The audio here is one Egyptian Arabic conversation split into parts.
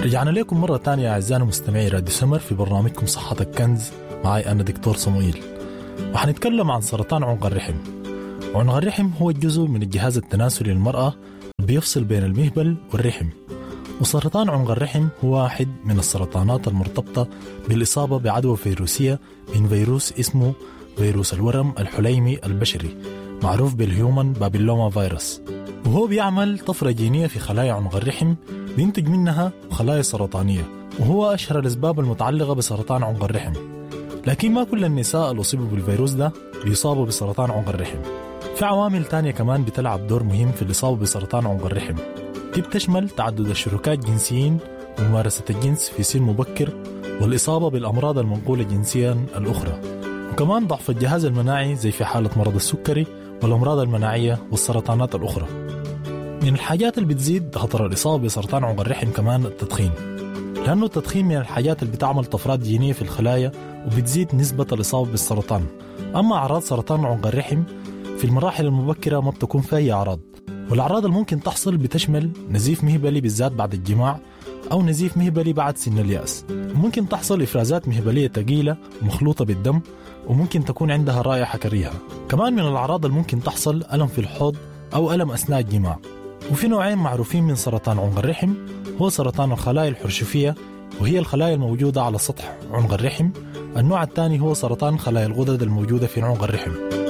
رجعنا لكم مرة تانية أعزائنا مستمعي راديو سمر في برنامجكم صحة الكنز معي أنا دكتور صمويل وحنتكلم عن سرطان عنق الرحم عنق الرحم هو الجزء من الجهاز التناسلي للمرأة بيفصل بين المهبل والرحم وسرطان عنق الرحم هو واحد من السرطانات المرتبطة بالإصابة بعدوى فيروسية من فيروس اسمه فيروس الورم الحليمي البشري معروف بالهيومن بابيلوما فيروس وهو بيعمل طفرة جينية في خلايا عنق الرحم بينتج منها خلايا سرطانية وهو أشهر الأسباب المتعلقة بسرطان عنق الرحم لكن ما كل النساء اللي أصيبوا بالفيروس ده بيصابوا بسرطان عنق الرحم في عوامل تانية كمان بتلعب دور مهم في الإصابة بسرطان عنق الرحم دي بتشمل تعدد الشركاء الجنسيين وممارسة الجنس في سن مبكر والإصابة بالأمراض المنقولة جنسيا الأخرى وكمان ضعف الجهاز المناعي زي في حالة مرض السكري والأمراض المناعية والسرطانات الأخرى من الحاجات اللي بتزيد خطر الإصابة بسرطان عنق الرحم كمان التدخين لأنه التدخين من الحاجات اللي بتعمل طفرات جينية في الخلايا وبتزيد نسبة الإصابة بالسرطان أما أعراض سرطان عنق الرحم في المراحل المبكرة ما بتكون فيها أي أعراض والأعراض اللي ممكن تحصل بتشمل نزيف مهبلي بالذات بعد الجماع أو نزيف مهبلي بعد سن اليأس ممكن تحصل إفرازات مهبلية ثقيلة مخلوطة بالدم وممكن تكون عندها رائحة كريهة كمان من الأعراض اللي ممكن تحصل ألم في الحوض أو ألم أثناء الجماع وفي نوعين معروفين من سرطان عنق الرحم هو سرطان الخلايا الحرشفية وهي الخلايا الموجودة على سطح عنق الرحم النوع الثاني هو سرطان خلايا الغدد الموجودة في عنق الرحم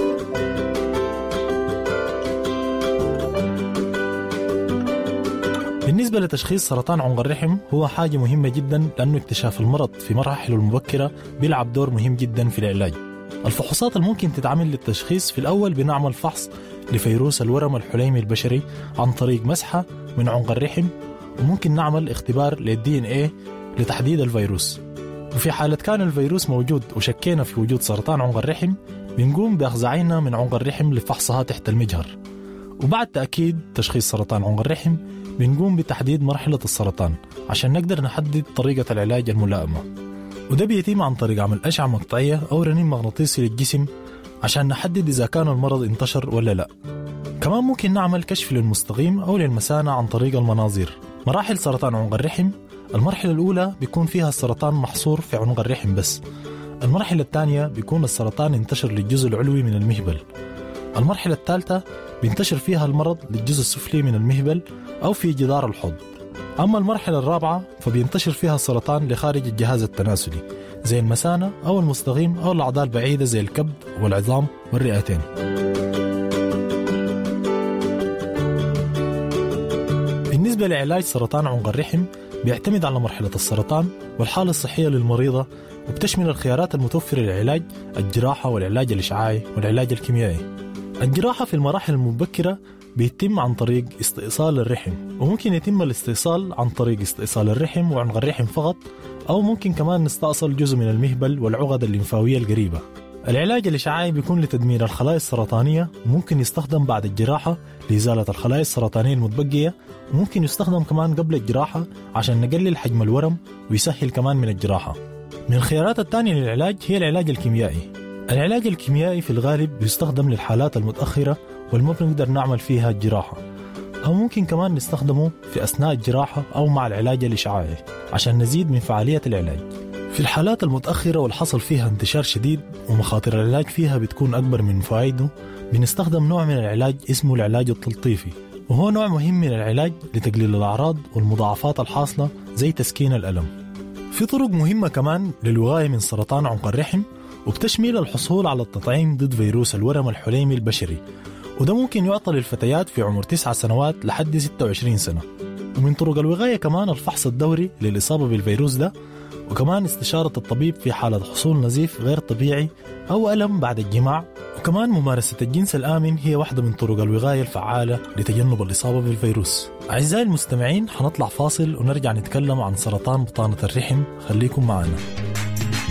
بالنسبة لتشخيص سرطان عنق الرحم هو حاجة مهمة جدا لأنه اكتشاف المرض في مراحله المبكرة بيلعب دور مهم جدا في العلاج الفحوصات اللي ممكن تتعمل للتشخيص في الأول بنعمل فحص لفيروس الورم الحليمي البشري عن طريق مسحة من عنق الرحم وممكن نعمل اختبار للدي ان ايه لتحديد الفيروس وفي حالة كان الفيروس موجود وشكينا في وجود سرطان عنق الرحم بنقوم بأخذ عينة من عنق الرحم لفحصها تحت المجهر وبعد تأكيد تشخيص سرطان عنق الرحم بنقوم بتحديد مرحلة السرطان عشان نقدر نحدد طريقة العلاج الملائمة وده بيتم عن طريق عمل أشعة مقطعية أو رنين مغناطيسي للجسم عشان نحدد إذا كان المرض انتشر ولا لا كمان ممكن نعمل كشف للمستقيم أو للمثانة عن طريق المناظير مراحل سرطان عنق الرحم المرحلة الأولى بيكون فيها السرطان محصور في عنق الرحم بس المرحلة الثانية بيكون السرطان انتشر للجزء العلوي من المهبل المرحلة الثالثة بينتشر فيها المرض للجزء السفلي من المهبل أو في جدار الحوض أما المرحلة الرابعة فبينتشر فيها السرطان لخارج الجهاز التناسلي زي المثانة أو المستقيم أو الأعضاء البعيدة زي الكبد والعظام والرئتين بالنسبة لعلاج سرطان عنق الرحم بيعتمد على مرحلة السرطان والحالة الصحية للمريضة وبتشمل الخيارات المتوفرة للعلاج الجراحة والعلاج الإشعاعي والعلاج الكيميائي الجراحة في المراحل المبكرة بيتم عن طريق استئصال الرحم وممكن يتم الاستئصال عن طريق استئصال الرحم وعنق الرحم فقط أو ممكن كمان نستأصل جزء من المهبل والعقد الليمفاوية القريبة العلاج الإشعاعي بيكون لتدمير الخلايا السرطانية وممكن يستخدم بعد الجراحة لإزالة الخلايا السرطانية المتبقية وممكن يستخدم كمان قبل الجراحة عشان نقلل حجم الورم ويسهل كمان من الجراحة من الخيارات الثانية للعلاج هي العلاج الكيميائي العلاج الكيميائي في الغالب بيستخدم للحالات المتأخرة والما بنقدر نعمل فيها الجراحة أو ممكن كمان نستخدمه في أثناء الجراحة أو مع العلاج الإشعاعي عشان نزيد من فعالية العلاج في الحالات المتأخرة والحصل فيها انتشار شديد ومخاطر العلاج فيها بتكون أكبر من فوائده بنستخدم نوع من العلاج اسمه العلاج التلطيفي وهو نوع مهم من العلاج لتقليل الأعراض والمضاعفات الحاصلة زي تسكين الألم في طرق مهمة كمان للوقاية من سرطان عنق الرحم وبتشمل الحصول على التطعيم ضد فيروس الورم الحليمي البشري وده ممكن يعطى للفتيات في عمر 9 سنوات لحد 26 سنة ومن طرق الوقاية كمان الفحص الدوري للإصابة بالفيروس ده وكمان استشارة الطبيب في حالة حصول نزيف غير طبيعي أو ألم بعد الجماع وكمان ممارسة الجنس الآمن هي واحدة من طرق الوقاية الفعالة لتجنب الإصابة بالفيروس أعزائي المستمعين حنطلع فاصل ونرجع نتكلم عن سرطان بطانة الرحم خليكم معنا